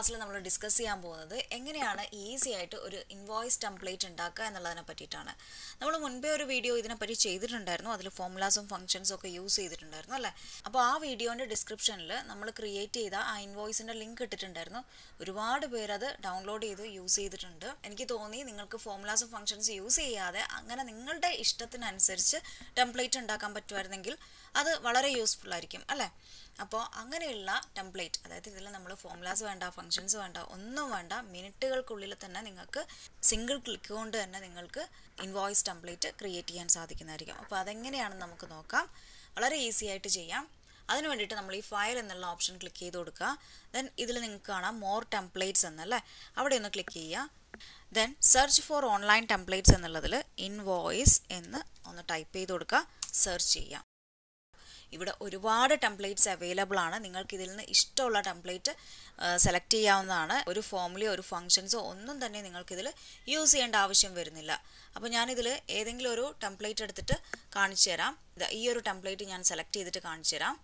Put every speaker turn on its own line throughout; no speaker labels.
ക്ലാസ്സിൽ നമ്മൾ ഡിസ്കസ് ചെയ്യാൻ പോകുന്നത് എങ്ങനെയാണ് ഈസി ആയിട്ട് ഒരു ഇൻവോയ്സ് ടെംപ്ലേറ്റ് ഉണ്ടാക്കുക എന്നുള്ളതിനെ പറ്റിയിട്ടാണ് നമ്മൾ മുൻപേ ഒരു വീഡിയോ ഇതിനെപ്പറ്റി ചെയ്തിട്ടുണ്ടായിരുന്നു അതിൽ ഫോമുലാസും ഫംഗ്ഷൻസും ഒക്കെ യൂസ് ചെയ്തിട്ടുണ്ടായിരുന്നു അല്ലേ അപ്പോൾ ആ വീഡിയോൻ്റെ ഡിസ്ക്രിപ്ഷനിൽ നമ്മൾ ക്രിയേറ്റ് ചെയ്ത ആ ഇൻവോയ്സിൻ്റെ ലിങ്ക് ഇട്ടിട്ടുണ്ടായിരുന്നു ഒരുപാട് പേര് അത് ഡൗൺലോഡ് ചെയ്ത് യൂസ് ചെയ്തിട്ടുണ്ട് എനിക്ക് തോന്നി നിങ്ങൾക്ക് ഫോമുലാസും ഫംഗ്ഷൻസ് യൂസ് ചെയ്യാതെ അങ്ങനെ നിങ്ങളുടെ ഇഷ്ടത്തിനനുസരിച്ച് ടെംപ്ലേറ്റ് ഉണ്ടാക്കാൻ പറ്റുമായിരുന്നെങ്കിൽ അത് വളരെ യൂസ്ഫുൾ ആയിരിക്കും അല്ലേ അപ്പോൾ അങ്ങനെയുള്ള ടെംപ്ലേറ്റ് അതായത് ഇതിൽ നമ്മൾ ഫോമുലാസ് വേണ്ട ഫങ്ഷൻസ് വേണ്ട ഒന്നും വേണ്ട മിനിറ്റുകൾക്കുള്ളിൽ തന്നെ നിങ്ങൾക്ക് സിംഗിൾ ക്ലിക്ക് കൊണ്ട് തന്നെ നിങ്ങൾക്ക് ഇൻവോയ്സ് ടെംപ്ലേറ്റ് ക്രിയേറ്റ് ചെയ്യാൻ സാധിക്കുന്നതായിരിക്കും അപ്പോൾ അതെങ്ങനെയാണെന്ന് നമുക്ക് നോക്കാം വളരെ ഈസി ആയിട്ട് ചെയ്യാം അതിന് വേണ്ടിയിട്ട് നമ്മൾ ഈ ഫയൽ എന്നുള്ള ഓപ്ഷൻ ക്ലിക്ക് ചെയ്ത് കൊടുക്കുക ദെൻ ഇതിൽ നിങ്ങൾക്ക് കാണാം മോർ ടെംപ്ലേറ്റ്സ് എന്നല്ലേ അവിടെ ഒന്ന് ക്ലിക്ക് ചെയ്യുക then search for online templates എന്നുള്ളതിൽ ഇൻവോയ്സ് എന്ന് ഒന്ന് ടൈപ്പ് ചെയ്ത് കൊടുക്കുക സെർച്ച് ചെയ്യാം ഇവിടെ ഒരുപാട് ടെംപ്ലേറ്റ്സ് അവൈലബിൾ ആണ് നിങ്ങൾക്ക് ഇതിൽ നിന്ന് ഇഷ്ടമുള്ള ടെംപ്ലേറ്റ് സെലക്ട് ചെയ്യാവുന്നതാണ് ഒരു ഫോമിലോ ഒരു ഫങ്ഷൻസോ ഒന്നും തന്നെ നിങ്ങൾക്കിതിൽ യൂസ് ചെയ്യേണ്ട ആവശ്യം വരുന്നില്ല അപ്പോൾ ഞാനിതിൽ ഏതെങ്കിലും ഒരു ടെംപ്ലേറ്റ് എടുത്തിട്ട് കാണിച്ചു തരാം ഈ ഒരു ടെംപ്ലേറ്റ് ഞാൻ സെലക്ട് ചെയ്തിട്ട് കാണിച്ചു തരാം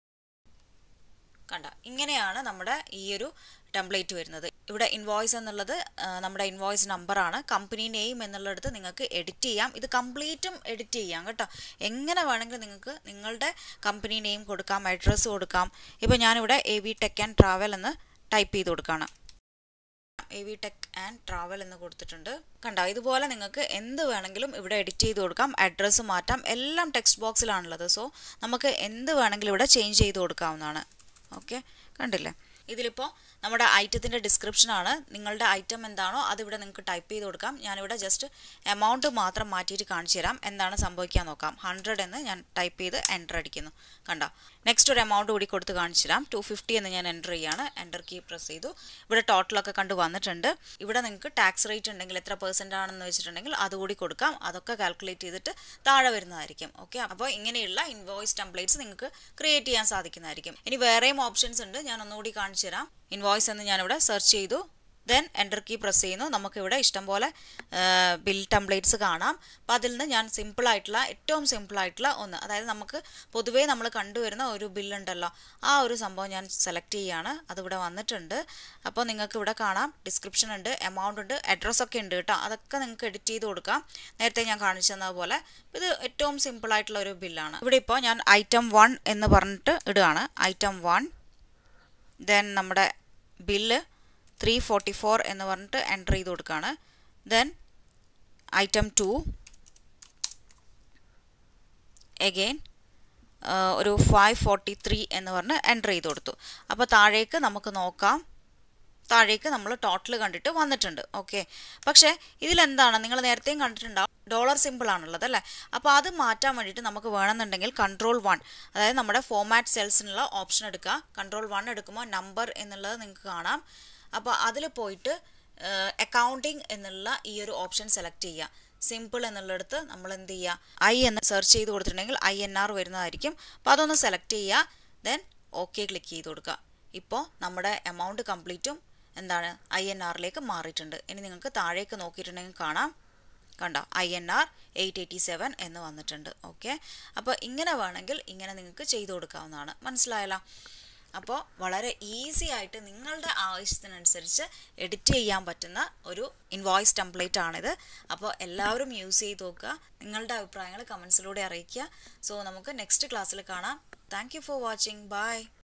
കണ്ട ഇങ്ങനെയാണ് നമ്മുടെ ഈ ഒരു ടെംപ്ലേറ്റ് വരുന്നത് ഇവിടെ ഇൻവോയ്സ് എന്നുള്ളത് നമ്മുടെ ഇൻവോയ്സ് നമ്പറാണ് കമ്പനി നെയിം എന്നുള്ളിടത്ത് നിങ്ങൾക്ക് എഡിറ്റ് ചെയ്യാം ഇത് കംപ്ലീറ്റും എഡിറ്റ് ചെയ്യാം കേട്ടോ എങ്ങനെ വേണമെങ്കിലും നിങ്ങൾക്ക് നിങ്ങളുടെ കമ്പനി നെയിം കൊടുക്കാം അഡ്രസ്സ് കൊടുക്കാം ഇപ്പോൾ ഞാനിവിടെ A V tech and travel എന്ന് ടൈപ്പ് ചെയ്ത് കൊടുക്കുകയാണ് A V tech and travel എന്ന് കൊടുത്തിട്ടുണ്ട് കണ്ടോ ഇതുപോലെ നിങ്ങൾക്ക് എന്ത് വേണമെങ്കിലും ഇവിടെ എഡിറ്റ് ചെയ്ത് കൊടുക്കാം അഡ്രസ്സ് മാറ്റാം എല്ലാം ടെക്സ്റ്റ് ബോക്സിലാണുള്ളത് സോ നമുക്ക് എന്ത് വേണമെങ്കിലും ഇവിടെ ചേഞ്ച് ചെയ്ത് കൊടുക്കാവുന്നതാണ് ഓക്കെ കണ്ടില്ലേ ഇതിലിപ്പോൾ നമ്മുടെ ഐറ്റത്തിൻ്റെ ഡിസ്ക്രിപ്ഷനാണ് നിങ്ങളുടെ ഐറ്റം എന്താണോ അതിവിടെ നിങ്ങൾക്ക് ടൈപ്പ് ചെയ്ത് കൊടുക്കാം ഞാനിവിടെ ജസ്റ്റ് എമൗണ്ട് മാത്രം മാറ്റിയിട്ട് കാണിച്ചു തരാം എന്താണ് സംഭവിക്കാൻ നോക്കാം ഹൺഡ്രഡ് എന്ന് ഞാൻ ടൈപ്പ് ചെയ്ത് എൻ്റർ അടിക്കുന്നു കണ്ടോ നെക്സ്റ്റ് ഒരു എമൗണ്ട് കൂടി കൊടുത്ത് കാണിച്ചു തരാം ടു ഫിഫ്റ്റി എന്ന് ഞാൻ എൻ്റർ ചെയ്യാണ് എൻ്റർ കീ പ്രസ് ചെയ്തു ഇവിടെ ടോട്ടലൊക്കെ കണ്ട് വന്നിട്ടുണ്ട് ഇവിടെ നിങ്ങൾക്ക് ടാക്സ് റേറ്റ് ഉണ്ടെങ്കിൽ എത്ര പെർസെൻ്റ് ആണെന്ന് വെച്ചിട്ടുണ്ടെങ്കിൽ അതുകൂടി കൊടുക്കാം അതൊക്കെ കാൽക്കുലേറ്റ് ചെയ്തിട്ട് താഴെ വരുന്നതായിരിക്കും ഓക്കെ അപ്പോൾ ഇങ്ങനെയുള്ള ഇൻവോയ്സ് ടെംപ്ലേറ്റ്സ് നിങ്ങൾക്ക് ക്രിയേറ്റ് ചെയ്യാൻ സാധിക്കുന്നതായിരിക്കും ഇനി വേറെയും ഓപ്ഷൻസ് ഉണ്ട് ഞാൻ ഒന്നുകൂടി കാണിച്ചു തരാം ഇൻവോയ്സ് എന്ന് ഞാനിവിടെ സെർച്ച് ചെയ്തു ദെൻ എൻ്റർ കീ പ്രസ് ചെയ്യുന്നു നമുക്കിവിടെ ഇഷ്ടംപോലെ ബിൽ ടെംപ്ലേറ്റ്സ് കാണാം അപ്പോൾ അതിൽ നിന്ന് ഞാൻ സിമ്പിളായിട്ടുള്ള ഏറ്റവും സിമ്പിളായിട്ടുള്ള ഒന്ന് അതായത് നമുക്ക് പൊതുവേ നമ്മൾ കണ്ടുവരുന്ന ഒരു ബില്ലുണ്ടല്ലോ ആ ഒരു സംഭവം ഞാൻ സെലക്ട് ചെയ്യുകയാണ് അതിവിടെ വന്നിട്ടുണ്ട് അപ്പോൾ നിങ്ങൾക്ക് ഇവിടെ കാണാം ഡിസ്ക്രിപ്ഷൻ ഉണ്ട് എമൗണ്ട് ഉണ്ട് അഡ്രസ്സ് ഒക്കെ ഉണ്ട് കേട്ടോ അതൊക്കെ നിങ്ങൾക്ക് എഡിറ്റ് ചെയ്ത് കൊടുക്കാം നേരത്തെ ഞാൻ കാണിച്ചു തന്നതുപോലെ ഇത് ഏറ്റവും സിമ്പിളായിട്ടുള്ള ഒരു ബില്ലാണ് ഇവിടെ ഇപ്പോൾ ഞാൻ ഐറ്റം വൺ എന്ന് പറഞ്ഞിട്ട് ഇടുകയാണ് ഐറ്റം വൺ ദെൻ നമ്മുടെ ബില്ല് ത്രീ ഫോർട്ടി ഫോർ എന്ന് പറഞ്ഞിട്ട് എൻ്റർ ചെയ്ത് കൊടുക്കുകയാണ് ദെൻ ഐറ്റം ടു എഗെയിൻ ഒരു ഫൈവ് ഫോർട്ടി ത്രീ എന്ന് പറഞ്ഞ് എൻ്റർ ചെയ്ത് കൊടുത്തു അപ്പോൾ താഴേക്ക് നമുക്ക് നോക്കാം താഴേക്ക് നമ്മൾ ടോട്ടൽ കണ്ടിട്ട് വന്നിട്ടുണ്ട് ഓക്കെ പക്ഷേ ഇതിലെന്താണ് നിങ്ങൾ നേരത്തെയും കണ്ടിട്ടുണ്ടാവും ഡോളർ സിമ്പിൾ ആണുള്ളത് അല്ലേ അപ്പോൾ അത് മാറ്റാൻ വേണ്ടിയിട്ട് നമുക്ക് വേണമെന്നുണ്ടെങ്കിൽ കൺട്രോൾ വൺ അതായത് നമ്മുടെ ഫോമാറ്റ് സെൽസിനുള്ള ഓപ്ഷൻ എടുക്കുക കൺട്രോൾ വൺ എടുക്കുമ്പോൾ നമ്പർ എന്നുള്ളത് നിങ്ങൾക്ക് കാണാം അപ്പോൾ അതിൽ പോയിട്ട് അക്കൗണ്ടിങ് എന്നുള്ള ഈ ഒരു ഓപ്ഷൻ സെലക്ട് ചെയ്യുക സിമ്പിൾ എന്നുള്ളിടത്ത് നമ്മൾ എന്ത് ചെയ്യുക ഐ എന്ന് സെർച്ച് ചെയ്ത് കൊടുത്തിട്ടുണ്ടെങ്കിൽ ഐ എൻ ആർ വരുന്നതായിരിക്കും അപ്പോൾ അതൊന്ന് സെലക്ട് ചെയ്യുക ദെൻ ഓക്കെ ക്ലിക്ക് ചെയ്ത് കൊടുക്കുക ഇപ്പോൾ നമ്മുടെ എമൗണ്ട് കംപ്ലീറ്റും എന്താണ് ഐ എൻ ആറിലേക്ക് മാറിയിട്ടുണ്ട് ഇനി നിങ്ങൾക്ക് താഴേക്ക് നോക്കിയിട്ടുണ്ടെങ്കിൽ കാണാം കണ്ടോ I N R eight eighty seven എന്ന് വന്നിട്ടുണ്ട് ഓക്കെ അപ്പോൾ ഇങ്ങനെ വേണമെങ്കിൽ ഇങ്ങനെ നിങ്ങൾക്ക് ചെയ്തു കൊടുക്കാവുന്നതാണ് മനസ്സിലായല്ലോ അപ്പോൾ വളരെ ഈസി ആയിട്ട് നിങ്ങളുടെ ആവശ്യത്തിനനുസരിച്ച് എഡിറ്റ് ചെയ്യാൻ പറ്റുന്ന ഒരു ഇൻവോയ്സ് ടെംപ്ലേറ്റ് ആണിത് അപ്പോൾ എല്ലാവരും യൂസ് ചെയ്ത് നോക്കുക നിങ്ങളുടെ അഭിപ്രായങ്ങൾ കമൻസിലൂടെ അറിയിക്കുക സോ നമുക്ക് നെക്സ്റ്റ് ക്ലാസ്സിൽ കാണാം താങ്ക് ഫോർ വാച്ചിങ് ബൈ